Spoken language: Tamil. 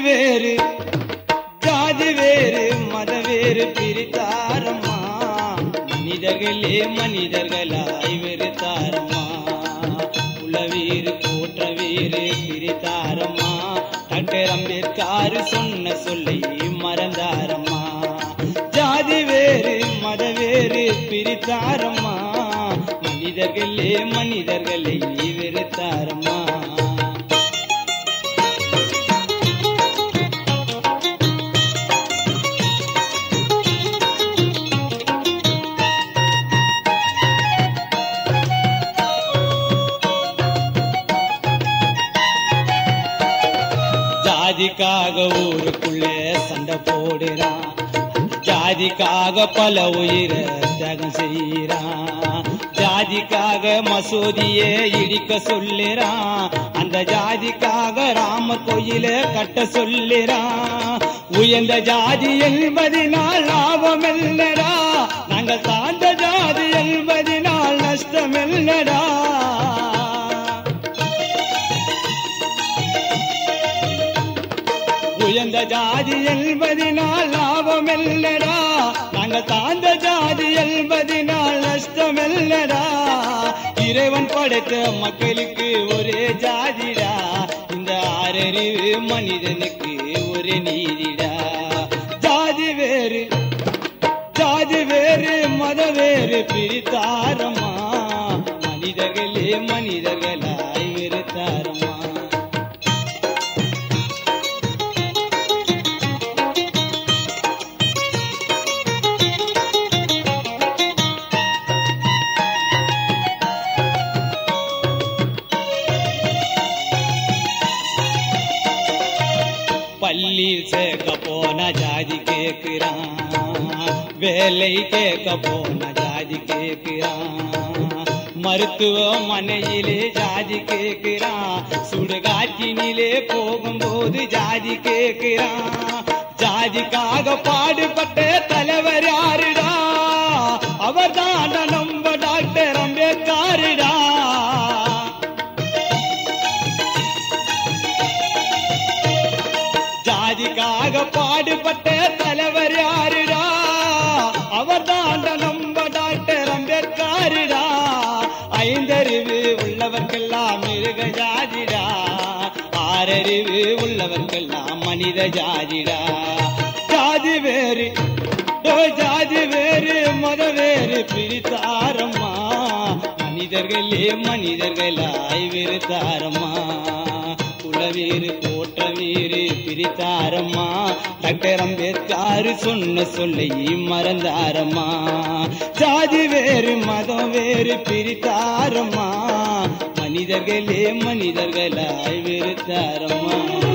வேறு ஜாதி வேறு மத வேறு பிரித்தாரம்மா மனிதர்களே மனிதர்களாய் வெறுத்தாரம்மா உளவீறு போற்ற வீறு பிரித்தாரம்மா டாக்டர் அம்பேத்கர் சொன்ன சொல்லை மறந்தாரம்மா ஜாதி வேறு மத வேறு பிரித்தாரம்மா மனிதர்களே மனிதர்களை வெறுத்தாரம்மா ஜாதிக்காக ஊருக்குள்ளே சண்டை போடுறான் ஜாதிக்காக பல உயிரை தியாகம் செய்யறான் ஜாதிக்காக மசூதியே இடிக்க சொல்லுறான் அந்த ஜாதிக்காக ராம கோயில கட்ட சொல்லுறான் உயர்ந்த ஜாதி என்பதினால் லாபம் இல்லடா நாங்கள் தாழ்ந்த ஜாதி என்பதினால் நஷ்டம் இல்லடா உயர்ந்த ஜாதி என்பதினால் லாபம் இல்லடா நாங்கள் தாழ்ந்த ஜாதி என்பதினால் நஷ்டம் இல்லடா இறைவன் படைத்த மக்களுக்கு ஒரே ஜாதிடா இந்த ஆறறிவு மனிதனுக்கு ஒரே நீதிடா ஜாதி வேறு ஜாதி வேறு மத வேறு பிரித்தாரம்மா மனிதர்களே மனிதர்களாய் வெறுத்தாரம்மா பள்ளியில் சேர்க்க போன ஜாதி கேக்குறான் வேலை கேட்க போன ஜாதி கேக்குறான் மருத்துவமனையிலே ஜாதி கேக்குறான் சுடுகாட்டினிலே போகும்போது ஜாதி கேக்குறான் ஜாதிக்காக பாடுபட்ட தலைவர் யாருடா அவர் தான் நம்ம டாக்டர் அம்பேத்கருடா ஜாதிக்காக பாடுபட்ட தலைவர் யாருடா அவர் தான் நம்ம டாக்டர் அம்பேத்கருடா ஐந்தறிவு உள்ளவர்க்கெல்லாம் மிருக ஜாதிடா ஆறறிவு உள்ளவர்க்கெல்லாம் மனித ஜாதிடா ஜாதி வேறு ஓ ஜாதி வேறு மத வேறு பிரித்தாரம்மா மனிதர்களே மனிதர்களாய் வெறுத்தாரம்மா குலவீறு போற்ற வீறு பிரித்தாரம்மா டாக்டர் அம்பேத்கர் சொன்ன சொல்லை மறந்தாரம்மா ஜாதி வேறு மதம் வேறு பிரித்தாரம்மா மனிதர்களே மனிதர்களாய் வெறுத்தாரம்மா